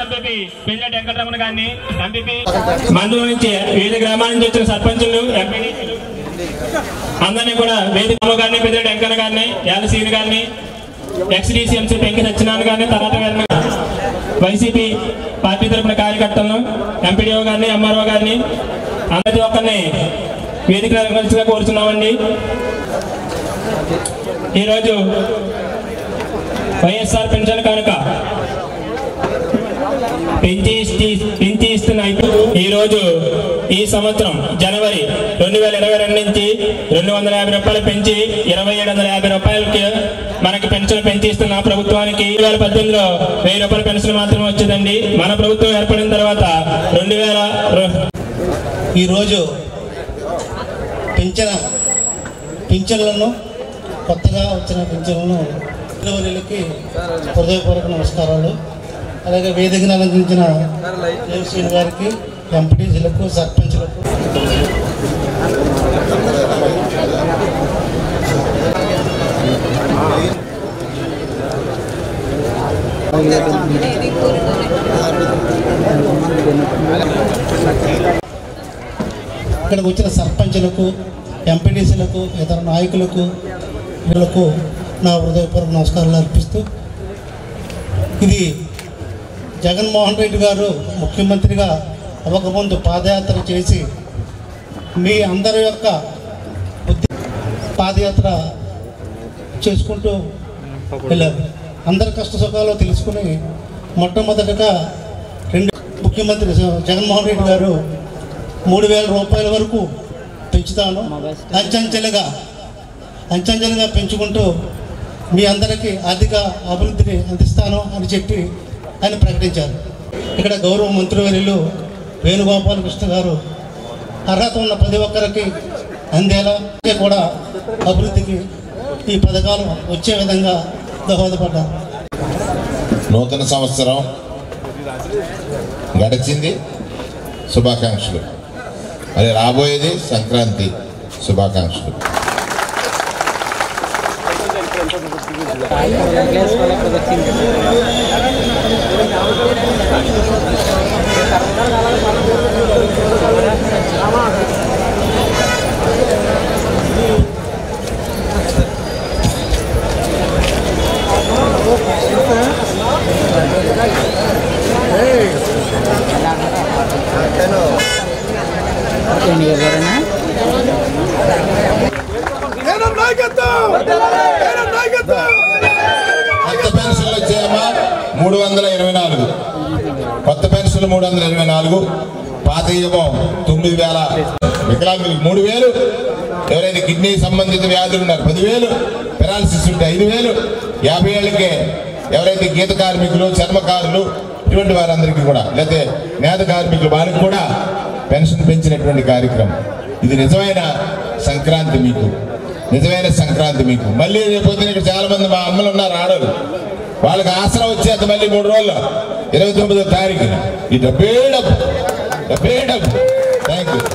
MPP పెళ్ళి వెంకటరమణ గారిని MPP మండలం నుంచి వివిధ గ్రామాల నుంచి వచ్చిన సర్పంచులు ఎంపీడీసీలు అందరినీ కూడా వేదిక గారిని పెద్ద వెంకన్న గారిని యాలసీని గారిని ఎక్స్డీసీఎంసీ పెంకి సత్యనారాయణ గారిని తర్వాత గారిని వైసీపీ పార్టీ తరఫున కార్యకర్తలను ఎంపీడీఓ గారిని ఎంఆర్ఓ గారిని అందరి ఒక్కరిని వేదిక కలిసిగా కోరుతున్నామండి ఈరోజు వైఎస్ఆర్ పెన్షన్ కనుక పెంచి ఇస్తి- పెంచి ఇస్తున్న ఈ రోజు ఈ సంవత్సరం జనవరి రెండు వేల ఇరవై రెండు నుంచి రెండు వందల యాభై రూపాయలు పెంచి ఇరవై ఏడు వందల యాభై రూపాయలకి మనకి పెన్షన్ పెంచి ఇస్తున్న ప్రభుత్వానికి రెండు వేల పద్దెనిమిదిలో వెయ్యి రూపాయల పెన్షన్ మాత్రమే వచ్చిందండి మన ప్రభుత్వం ఏర్పడిన తర్వాత రెండు వేల ఈరోజు పింఛన పింఛన్లను కొత్తగా వచ్చిన పింఛన్లను పిల్లవరికి హృదయపూర్వక నమస్కారాలు అలాగే వేదికను అలంకరించిన దేవశ్రీని గారికి ఎంపీటీసీలకు సర్పంచ్లకు ఇక్కడికి వచ్చిన సర్పంచులకు ఎంపీటీసీలకు ఇతర నాయకులకు వీళ్ళకు నా హృదయపూర్వక నమస్కారాలు అర్పిస్తూ ఇది జగన్మోహన్ రెడ్డి గారు ముఖ్యమంత్రిగా అవ్వకముందు పాదయాత్ర చేసి మీ అందరి యొక్క బుద్ధి పాదయాత్ర చేసుకుంటూ వెళ్ళారు అందరి కష్ట సుఖాలు తెలుసుకుని మొట్టమొదటగా రెండు ముఖ్యమంత్రి జగన్మోహన్ రెడ్డి గారు మూడు వేల రూపాయల వరకు పెంచుతాను అంచెంచెలుగా అంచెంచెలుగా పెంచుకుంటూ మీ అందరికీ ఆర్థిక అభివృద్ధిని అందిస్తాను అని చెప్పి ఆయన ప్రకటించారు ఇక్కడ గౌరవ మంత్రివర్యులు వేణుగోపాలకృష్ణ గారు అర్హత ఉన్న ప్రతి ఒక్కరికి అందేలా కూడా అభివృద్ధికి ఈ పథకాలు వచ్చే విధంగా దోహదపడ్డారు నూతన సంవత్సరం గడిచింది శుభాకాంక్షలు మరి రాబోయేది సంక్రాంతి శుభాకాంక్షలు కొత్త పెన్షన్లు వచ్చాయమ్మా మూడు వందల ఇరవై నాలుగు కొత్త పెన్షన్లు మూడు వందల ఇరవై నాలుగు పాత ఏమో తొమ్మిది వేల వికలాంగులకు మూడు వేలు ఎవరైతే కిడ్నీ సంబంధిత వ్యాధులు ఉన్నారు పదివేలు పెరాలసిస్ ఉంటే ఐదు వేలు యాభై ఏళ్ళకే ఎవరైతే గీత కార్మికులు చర్మకారులు ఇటువంటి వారందరికీ కూడా లేకపోతే నేత కార్మికులు వారికి కూడా పెన్షన్ పెంచినటువంటి కార్యక్రమం ఇది నిజమైన సంక్రాంతి మీకు నిజమైన సంక్రాంతి మీకు మళ్ళీ రేపు ఇక్కడ చాలా మంది మా అమ్మలు ఉన్నారు ఆడలు వాళ్ళకి ఆసరా వచ్చేది మళ్ళీ మూడు రోజులు ఇరవై తొమ్మిదో తారీఖు ఈ డబ్బే డబ్బు డబ్బే డబ్బు thank you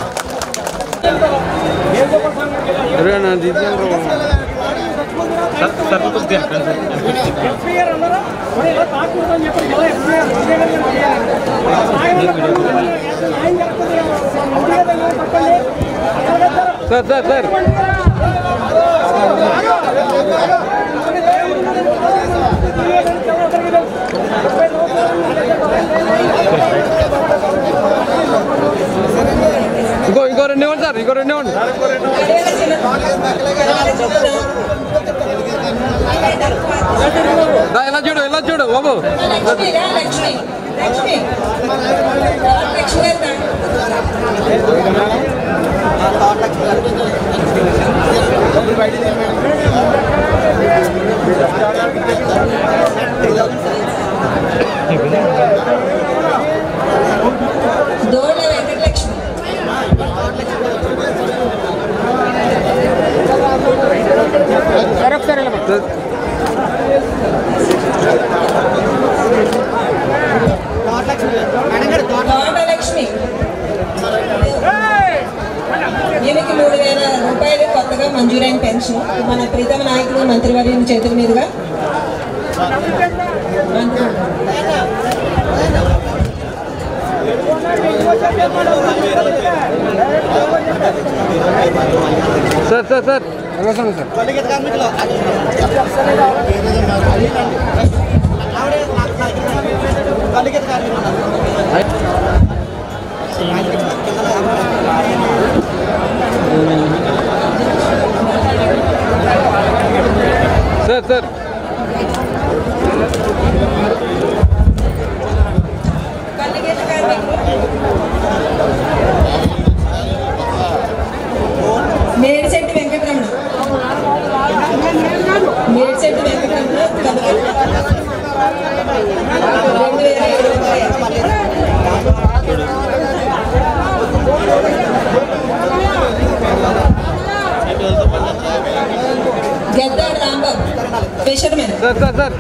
sir sir sir ఇంకో ఇంకో రెండు ఇవ్వండి సార్ ఇంకో రెండు ఇవ్వండి దా, ఇలా చూడు ఇలా చూడు బాబు లక్ష్మి రా, లక్ష్మి లక్ష్మి లక్ష్మి రా. దోళ్ళ వెంకటలక్ష్మి దోళ్ళ లక్ష్మి ఈమెకి మూడు వేల రూపాయలు కొత్తగా మంజూరైన పెన్షన్ మన ప్రీతమ నాయకులు మంత్రివర్యుల చేతుల మీదుగా మంత్రి సార్ సార్ సార్ వెళ్ళొస్తాను సార్ సార్ సార్ కళ్ళగీత కార్మికులు మేడిశెట్టి వెంకటరమణ మేడిశెట్టి వెంకటరమణ కళ్ళగీత రెండు వేల ఏడు వందల Gaddadu Rambabu fishermen sir sir sir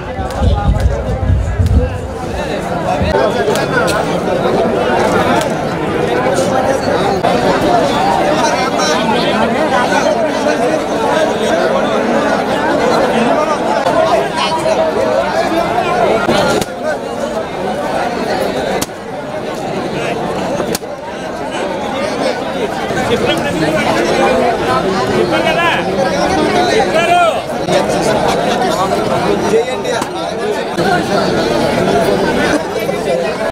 చేయండి